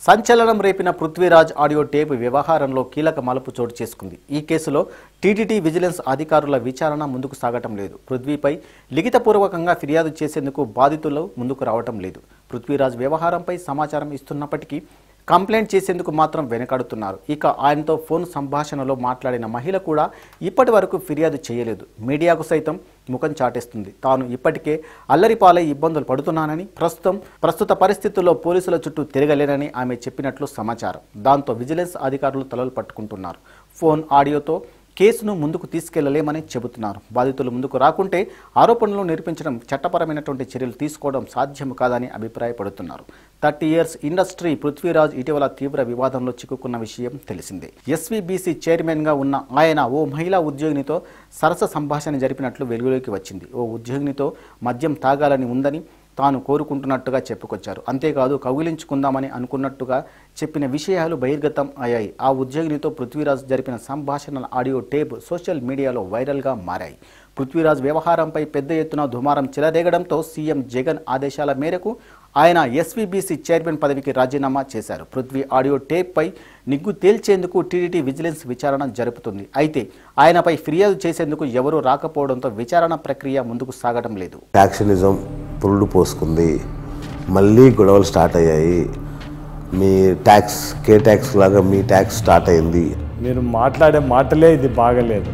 సంచలనం రేపిన Prithviraj audio tape వ్యవహారంలో కీలక మలుపు చోటు చేసుకుంది ఈ కేసులో టీటీడీ విజిలెన్స్ అధికారుల విచారణ ముందుకు సాగటం లేదు పృథ్వీపై లిఖితపూర్వకంగా ఫిర్యాదు చేసేందుకు బాధితులు ముందుకు రావటం లేదు పృథ్వీరాజ్ వ్యవహారంపై సమాచారం ఇస్తున్నప్పటికీ కంప్లైంట్ చేసేందుకు మాత్రం వెనకాడుతున్నారు ఇక ఆయనతో ఫోన్ సంభాషణలో మాట్లాడిన మహిళ కూడా ఇప్పటి వరకు ఫిర్యాదు చేయలేదు మీడియాకు సైతం ముఖం చాటేస్తుంది తాను ఇప్పటికే అల్లరిపాలై ఇబ్బందులు పడుతున్నానని ప్రస్తుతం ప్రస్తుత పరిస్థితుల్లో పోలీసుల చుట్టూ తిరగలేనని ఆమె చెప్పినట్లు సమాచారం దాంతో విజిలెన్స్ అధికారులు తలలు పట్టుకుంటున్నారు ఫోన్ ఆడియోతో కేసును ముందుకు తీసుకెళ్లలేమని చెబుతున్నారు బాధితులు ముందుకు రాకుంటే ఆరోపణలు నిరూపించడం చట్టపరమైనటువంటి చర్యలు తీసుకోవడం సాధ్యం కాదని అభిప్రాయపడుతున్నారు థర్టీ ఇయర్స్ ఇండస్ట్రీ పృథ్వీరాజ్ ఇటీవల తీవ్ర వివాదంలో చిక్కుకున్న విషయం తెలిసిందే ఎస్వీబీసీ చైర్మన్గా ఉన్న ఆయన ఓ మహిళా ఉద్యోగినితో సరస సంభాషణ జరిపినట్లు వెలుగులోకి వచ్చింది ఓ ఉద్యోగినితో మద్యం తాగాలని ఉందని తాను కోరుకుంటున్నట్టుగా చెప్పుకొచ్చారు అంతేకాదు కౌగిలించుకుందామని అనుకున్నట్టుగా చెప్పిన విషయాలు బహిర్గతం అయ్యాయి ఆ ఉద్యోగినితో పృథ్వీరాజ్ జరిపిన సంభాషణల ఆడియో టేప్ సోషల్ మీడియాలో వైరల్గా మారాయి పృథ్వీరాజ్ వ్యవహారంపై పెద్ద ఎత్తున దుమారం చెలరేగడంతో సీఎం జగన్ ఆదేశాల మేరకు ఆయన ఎస్వీబీసీ చైర్మన్ పదవికి రాజీనామా చేశారు పృథ్వీ ఆడియో టేప్పై నిగ్గు తేల్చేందుకు టీడీటీ విజిలెన్స్ విచారణ జరుపుతుంది అయితే ఆయనపై ఫిర్యాదు చేసేందుకు ఎవరూ రాకపోవడంతో విచారణ ప్రక్రియ ముందుకు సాగడం లేదు యాక్షనిజం పురుడు పోసుకుంది మళ్ళీ గొడవలు స్టార్ట్ అయ్యాయి మీ ట్యాక్స్ కే ట్యాక్స్ లాగా మీ ట్యాక్స్ స్టార్ట్ అయింది మీరు మాట్లాడే మాటలే ఇది బాగలేదు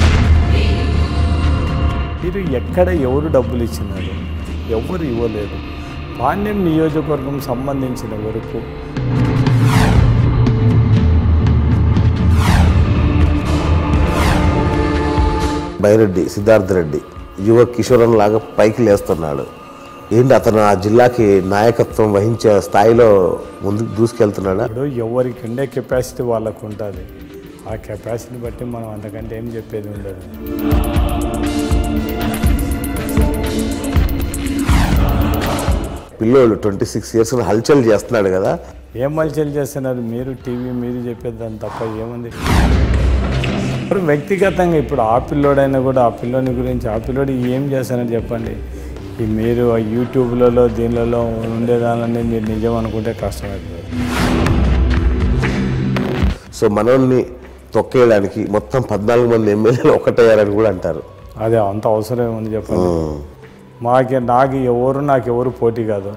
మీరు ఎక్కడ ఎవరు డబ్బులు ఇచ్చినారు ఎవరు ఇవ్వలేదు పాణ్యం నియోజకవర్గం సంబంధించిన వరకు బైరెడ్డి సిద్ధార్థ రెడ్డి యువ కిషోరన్ లాగా పైకి లేస్తున్నాడు ఏంటి అతను ఆ జిల్లాకి నాయకత్వం వహించే స్థాయిలో ముందుకు దూసుకెళ్తున్నాడా ఇప్పుడు ఎవరికి ఉండే కెపాసిటీ వాళ్ళకు ఉంటుంది ఆ కెపాసిటీని బట్టి మనం అంతకంటే ఏం చెప్పేది ఉండదు పిల్లోడు ట్వంటీ సిక్స్ ఇయర్స్ హల్చల్ చేస్తున్నాడు కదా ఏం మల్చలు చేస్తున్నారు మీరు టీవీ మీరు చెప్పేదాన్ని తప్ప ఏముంది ఇప్పుడు వ్యక్తిగతంగా ఇప్పుడు ఆ పిల్లోడైనా కూడా ఆ పిల్లోని గురించి ఆ పిల్లోడు ఏం చేస్తానని చెప్పండి ఈ మీరు ఆ యూట్యూబ్లలో దీనిలలో ఉండేదానని మీరు నిజం అనుకుంటే కష్టమవుతుంది సో మనల్ని తొక్కేయడానికి మొత్తం పద్నాలుగు మంది ఎమ్మెల్యేలు ఒకటయ్యారని కూడా అంటారు అదే అంత అవసరం ఏముంది చెప్పండి మాకే నాకు ఎవరు నాకు ఎవరు పోటీ కాదు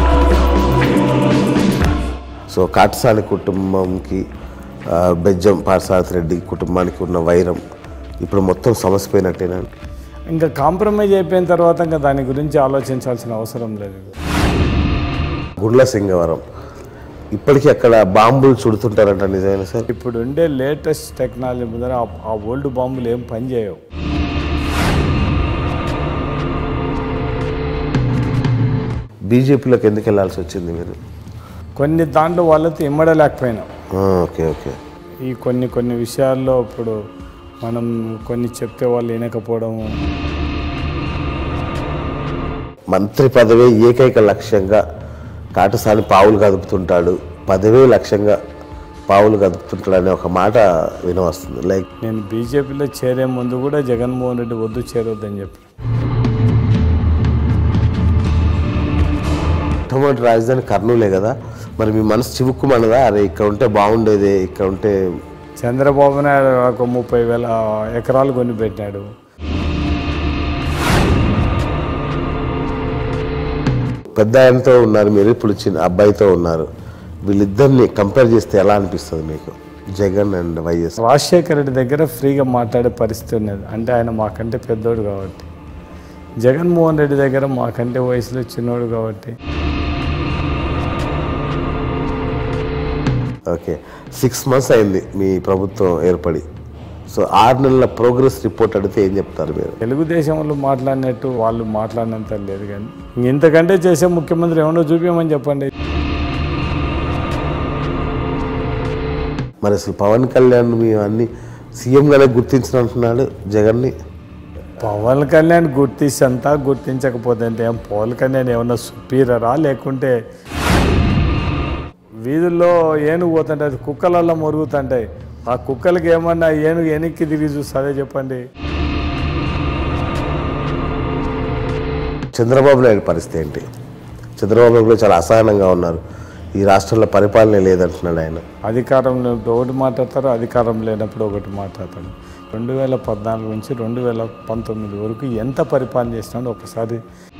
సో కాటసాని కుటుంబంకి ఆ, బెజ్జం పార్సారథి రెడ్డి కుటుంబానికి ఉన్న వైరం ఇప్పుడు మొత్తం సమసిపోయినట్టేనా ఇంకా కాంప్రమైజ్ అయిపోయిన తర్వాత ఇంకా దాని గురించి ఆలోచించాల్సిన అవసరం లేదు గుండ్ల సింగవరం ఇప్పటికీ అక్కడ బాంబులు చుడుతుంటారంట నిజమైన సార్ ఇప్పుడు ఉండే లేటెస్ట్ టెక్నాలజీ ముందర ఆ- ఆ ఓల్డ్ బాంబులు ఏం పనిచేయవు బీజేపీలోకి ఎందుకు వెళ్ళాల్సి వచ్చింది మీరు కొన్ని దాంట్లో వాళ్ళతో ఇమ్మడలేకపోయినాం ఆ, ఓకే ఓకే ఈ కొన్ని కొన్ని విషయాల్లో ఇప్పుడు మనం కొన్ని చెప్తే వాళ్ళు వినకపోవడం మంత్రి పదవే ఏకైక లక్ష్యంగా కాటసాని పావులు కదుపుతుంటాడు పదవే లక్ష్యంగా పావులు కదుపుతుంటాడు అనే ఒక మాట వినవస్తుంది లైక్ నేను బీజేపీలో చేరే ముందు కూడా జగన్మోహన్ రెడ్డి వద్దు చేరొద్దని చెప్పి మొట్టమొదటి రాజధాని కర్నూలే కదా మరి మీ మనసు చివుక్కుమన్నదా అరే ఇక్కడ ఉంటే బాగుండేది ఇక్కడ ఉంటే చంద్రబాబు నాయుడు ఒక ముప్పై వేల ఎకరాలు కొని పెట్టాడు పెద్ద ఆయనతో ఉన్నారు మీరు ఇప్పుడు చిన్న అబ్బాయితో ఉన్నారు వీళ్ళిద్దరిని కంపేర్ చేస్తే ఎలా అనిపిస్తుంది మీకు జగన్ అండ్ వైఎస్ రాజశేఖర రెడ్డి దగ్గర ఫ్రీగా మాట్లాడే పరిస్థితి ఉన్నది అంటే ఆయన మాకంటే పెద్దోడు కాబట్టి జగన్మోహన్ రెడ్డి దగ్గర మాకంటే వయసులో చిన్నోడు కాబట్టి ఓకే సిక్స్ మంత్స్ అయింది మీ ప్రభుత్వం ఏర్పడి సో ఆరు నెలల ప్రోగ్రెస్ రిపోర్ట్ అడిగితే ఏం చెప్తారు మీరు తెలుగుదేశం వాళ్ళు మాట్లాడినట్టు వాళ్ళు మాట్లాడినంత లేదు కానీ ఇంతకంటే చేసే ముఖ్యమంత్రి ఏమన్నా చూపించమని చెప్పండి మరి అసలు పవన్ కళ్యాణ్ మీ అన్ని సీఎంగానే గుర్తించినట్టున్నాడు జగన్ని పవన్ కళ్యాణ్ గుర్తించంతా గుర్తించకపోతే అంటే ఏం పవన్ కళ్యాణ్ ఏమన్నా సుపీరియరా లేకుంటే వీధుల్లో ఏనుగు పోతుంటే అది కుక్కలల్లో మొరుగుతుంటాయి ఆ కుక్కలకి ఏమన్నా ఏనుగు వెనక్కి తిరిగి చూస్తుందే చెప్పండి చంద్రబాబు నాయుడు పరిస్థితి ఏంటి చంద్రబాబు నాయుడు కూడా చాలా అసహనంగా ఉన్నారు ఈ రాష్ట్రంలో పరిపాలన లేదంటున్నాడు ఆయన అధికారంలో ఒకటి మాట్లాడతారు అధికారం లేనప్పుడు ఒకటి మాట్లాడతాడు రెండు వేల పద్నాలుగు నుంచి రెండు వేల పంతొమ్మిది వరకు ఎంత పరిపాలన చేసినాడో ఒకసారి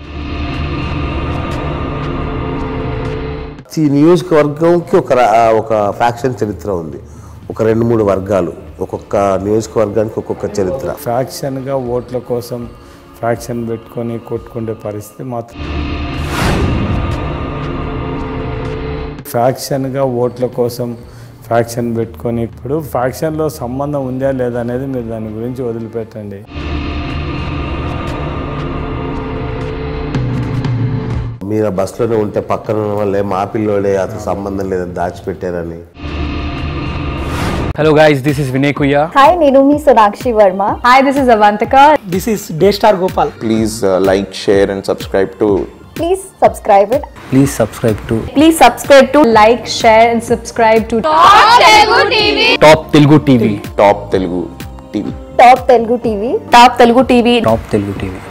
ఈ నియోజకవర్గంకి ఒక రా- ఒక ఫ్యాక్షన్ చరిత్ర ఉంది ఒక రెండు మూడు వర్గాలు ఒక్కొక్క నియోజకవర్గానికి ఒక్కొక్క చరిత్ర ఫ్యాక్షన్గా ఓట్ల కోసం ఫ్యాక్షన్ పెట్టుకొని కొట్టుకునే పరిస్థితి మాత్రం ఫ్యాక్షన్గా ఓట్ల కోసం ఫ్యాక్షన్ పెట్టుకొని ఇప్పుడు ఫ్యాక్షన్లో సంబంధం ఉందా లేదా అనేది మీరు దాని గురించి వదిలిపెట్టండి మీరు ఆ బస్సులోనే ఉంటే పక్కన ఉన్న వాళ్ళే మా పిల్లోడే అతను సంబంధం లేదని దాచిపెట్టారని Hello guys, this is Vinay Kuya. Hi నేను మీ Sonakshi Varma Hi, this is Avantika. This is Daystar Gopal. please uh, like, share, and subscribe to please subscribe it Please subscribe to Please subscribe to like, share, and subscribe to Top Telugu TV. Top Telugu TV. Top Telugu TV Top Telugu TV. Top Telugu TV.